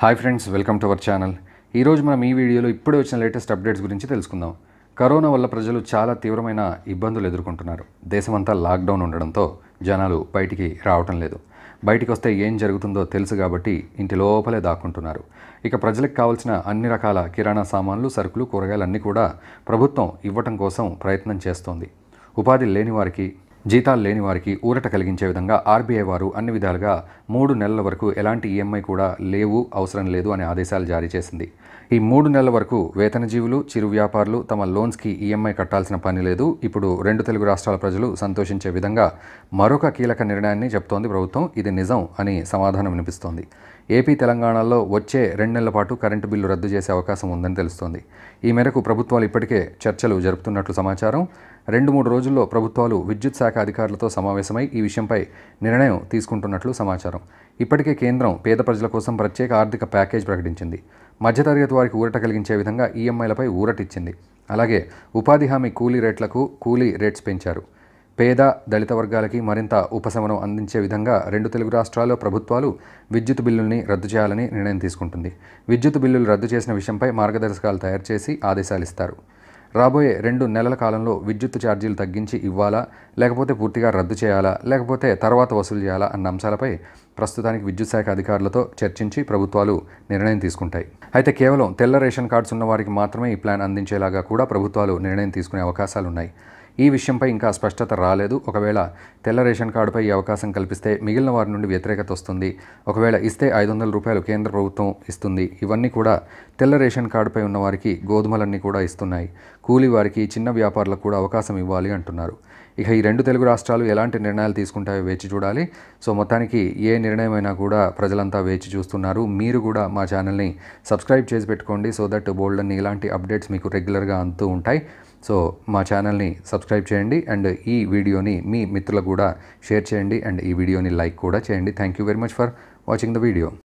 hi friends welcome to our channel ఈరోజు మనం ఈ వీడియోలో ఇప్పుడే వచ్చిన లేటెస్ట్ అప్డేట్స్ గురించి తెలుసుకుందాం కరోనా వల్ల ప్రజలు చాలా తీవ్రమైన ఇబ్బందులు ఎదుర్కొంటున్నారు దేశమంతా లాక్డౌన్ ఉండడంతో జనాలు బయటికి రావటం లేదు బయటికి వస్తే ఏం జరుగుతుందో తెలుసు కాబట్టి ఇంటి లోపలే దాక్కుంటున్నారు ఇక ప్రజలకు కావాల్సిన అన్ని రకాల కిరాణా సామాన్లు సరుకులు కూరగాయలు అన్నీ కూడా ప్రభుత్వం ఇవ్వటం కోసం ప్రయత్నం చేస్తోంది ఉపాధి లేని వారికి జీతాలు లేని వారికి ఊరట కలిగించే విధంగా ఆర్బీఐ వారు అన్ని విధాలుగా మూడు నెలల వరకు ఎలాంటి ఈఎంఐ కూడా లేవు అవసరం లేదు అనే ఆదేశాలు జారీ చేసింది ఈ మూడు నెలల వరకు వేతనజీవులు చిరు వ్యాపారులు తమ లోన్స్కి ఈఎంఐ కట్టాల్సిన పని లేదు ఇప్పుడు రెండు తెలుగు రాష్ట్రాల ప్రజలు సంతోషించే విధంగా మరొక కీలక నిర్ణయాన్ని చెప్తోంది ప్రభుత్వం ఇది నిజం అని సమాధానం వినిపిస్తోంది ఏపీ తెలంగాణలో వచ్చే రెండు నెలల పాటు కరెంటు బిల్లు రద్దు చేసే అవకాశం ఉందని తెలుస్తోంది ఈ మేరకు ప్రభుత్వాలు ఇప్పటికే చర్చలు జరుపుతున్నట్లు సమాచారం రెండు మూడు రోజుల్లో ప్రభుత్వాలు విద్యుత్ శాఖ అధికారులతో సమావేశమై ఈ విషయంపై నిర్ణయం తీసుకుంటున్నట్లు సమాచారం ఇప్పటికే కేంద్రం పేద ప్రజల కోసం ప్రత్యేక ఆర్థిక ప్యాకేజ్ ప్రకటించింది మధ్యతరగతి వారికి ఊరట కలిగించే విధంగా ఈఎంఐలపై ఊరటిచ్చింది అలాగే ఉపాధి హామీ కూలీ రేట్లకు కూలీ రేట్స్ పెంచారు పేద దళిత వర్గాలకి మరింత ఉపశమనం అందించే విధంగా రెండు తెలుగు రాష్ట్రాల్లో ప్రభుత్వాలు విద్యుత్ బిల్లుల్ని రద్దు చేయాలని నిర్ణయం తీసుకుంటుంది విద్యుత్ బిల్లులు రద్దు చేసిన విషయంపై మార్గదర్శకాలు తయారు చేసి ఆదేశాలు ఇస్తారు రాబోయే రెండు నెలల కాలంలో విద్యుత్ ఛార్జీలు తగ్గించి ఇవ్వాలా లేకపోతే పూర్తిగా రద్దు చేయాలా లేకపోతే తర్వాత వసూలు చేయాలా అన్న అంశాలపై ప్రస్తుతానికి విద్యుత్ శాఖ అధికారులతో చర్చించి ప్రభుత్వాలు నిర్ణయం తీసుకుంటాయి అయితే కేవలం తెల్ల రేషన్ కార్డ్స్ ఉన్న వారికి మాత్రమే ఈ ప్లాన్ అందించేలాగా కూడా ప్రభుత్వాలు నిర్ణయం తీసుకునే అవకాశాలు ఉన్నాయి ఈ విషయంపై ఇంకా స్పష్టత రాలేదు ఒకవేళ తెల్ల రేషన్ కార్డుపై ఈ అవకాశం కల్పిస్తే మిగిలిన వారి నుండి వ్యతిరేకత వస్తుంది ఒకవేళ ఇస్తే ఐదు వందల రూపాయలు కేంద్ర ప్రభుత్వం ఇస్తుంది ఇవన్నీ కూడా తెల్ల రేషన్ కార్డుపై ఉన్న వారికి గోధుమలన్నీ కూడా ఇస్తున్నాయి కూలీ వారికి చిన్న వ్యాపారులకు కూడా అవకాశం ఇవ్వాలి అంటున్నారు ఇక ఈ రెండు తెలుగు రాష్ట్రాలు ఎలాంటి నిర్ణయాలు తీసుకుంటాయో వేచి చూడాలి సో మొత్తానికి ఏ నిర్ణయమైనా కూడా ప్రజలంతా వేచి చూస్తున్నారు మీరు కూడా మా ఛానల్ని సబ్స్క్రైబ్ చేసి పెట్టుకోండి సో దట్ బోల్డ్ అన్ని ఇలాంటి అప్డేట్స్ మీకు రెగ్యులర్గా అందుతూ ఉంటాయి సో మా ఛానల్ని సబ్స్క్రైబ్ చేయండి అండ్ ఈ వీడియోని మీ మిత్రులకు కూడా షేర్ చేయండి అండ్ ఈ వీడియోని లైక్ కూడా చేయండి thank you very much for watching the video